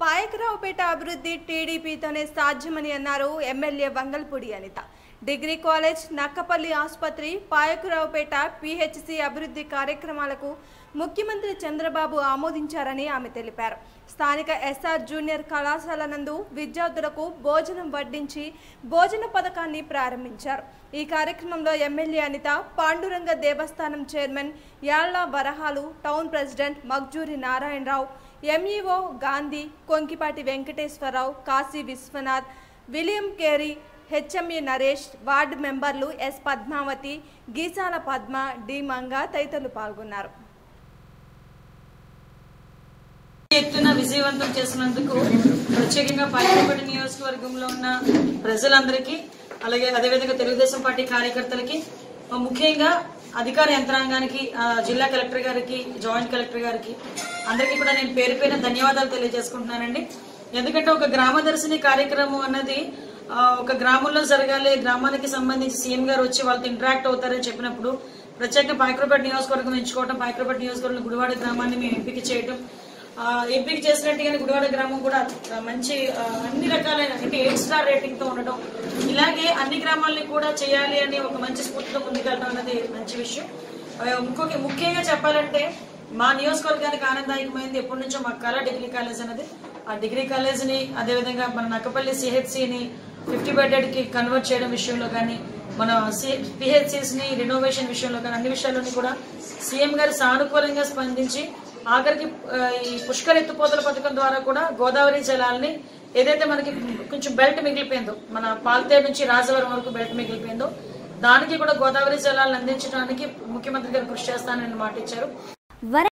పాయకరావుపేట అభివృద్ధి టీడీపీతోనే సాధ్యమని అన్నారు MLA Vangalapudi Anitha degree college Nakkapalli ఆసుపత్రి పాయకరావుపేట పిహెచ్సి అభివృద్ధి కార్యక్రమాలకు ముఖ్యమంత్రి చంద్రబాబు ఆమోదించారని ఆమె తెలిపారు స్థానిక ఎస్ఆర్ జూనియర్ కళాశాల నందు విద్యార్థులకు భోజనం వడ్డించి భోజన పథకాన్ని ప్రారంభించారు ఈ కార్యక్రమంలో ఎమ్మెల్యే అనిత పాండురంగ దేవస్థానం chairman Yalla Varahalu town president Magjuri Narayanarao MEO Gandhi Konkipati Venkateswararao Kashi Vishwanath William Carey HME Naresh ward మెంబర్లు ఎస్ పద్మావతి గీసాల పద్మ డి మంగా తదితరులు పాల్గొన్నారు ఎత్తున విజయవంతం చేసినందుకు ప్రత్యేకంగా పాయకపేట నియోజకవర్గంలో ఉన్న ప్రజలందరికీ అలాగే అదేవిధంగా తెలుగుదేశం పార్టీ కార్యకర్తలకి ఆ, ముఖ్యంగా అధికార యంత్రాంగానికి ఆ, జిల్లా కలెక్టర్ గారికి జాయింట్ కలెక్టర్ గారికి అందరికీ కూడా నేను పేరు పేరున ధన్యవాదాలు తెలియజేసుకుంటున్నానండి ఎందుకంటే ఒక గ్రామ దర్శిని కార్యక్రమం అన్నది ఆ, ఒక గ్రామంలో జరగాలి గ్రామానికి సంబంధించి సీఎం గారు వచ్చి వాళ్ళతో ఇంటరాక్ట్ అవుతారని చెప్పినప్పుడు ప్రత్యేకంగా పాయకరపేట నియోజకవర్గం ఎంచుకోవడం పాయకరపేట నియోజకవర్గం గుడివాడ గ్రామాన్ని మేము ఎంపిక చేయడం ఆ, ఎంపిక చేసినట్టుగానే గుడివాడ గ్రామం కూడా ఆ, మంచి ఆ, అన్ని రకాలైన అంటే ఎయిట్ స్టార్ రేటింగ్ తో ఉండడం ఇలాగే అన్ని గ్రామాలని కూడా చేయాలి అని ఒక మంచి స్ఫూర్తితో ముందుకెళ్ళడం అన్నది మంచి విషయం ఆ, ఇంకొక ముఖ్యంగా చెప్పాలంటే మా నియోజకవర్గానికి ఆనందదాయకమైంది ఎప్పటి నుంచో మా కళా డిగ్రీ కాలేజ్ అనేది ఆ డిగ్రీ కాలేజ్ ని అదేవిధంగా మన నక్కపల్లి సిహెచ్సిని ఫిఫ్టీ బెడెడ్ కి కన్వర్ట్ చేయడం విషయంలో కానీ మన పిహెచ్సిస్ ని రినోవేషన్ విషయంలో కానీ అన్ని విషయాల్లోని కూడా సీఎం గారు సానుకూలంగా స్పందించి ఆఖరికి ఆ, ఈ పుష్కర ఎత్తుపోతల పథకం ద్వారా కూడా గోదావరి జలాల్ని ఏదైతే మనకి కొంచెం బెల్ట్ మిగిలిపోయిందో మన పాల్తేరు నుంచి రాజవరం వరకు బెల్ట్ మిగిలిపోయిందో దానికి కూడా గోదావరి జలాలను అందించడానికి ముఖ్యమంత్రి గారు కృషి చేస్తానని మాట ఇచ్చారు వర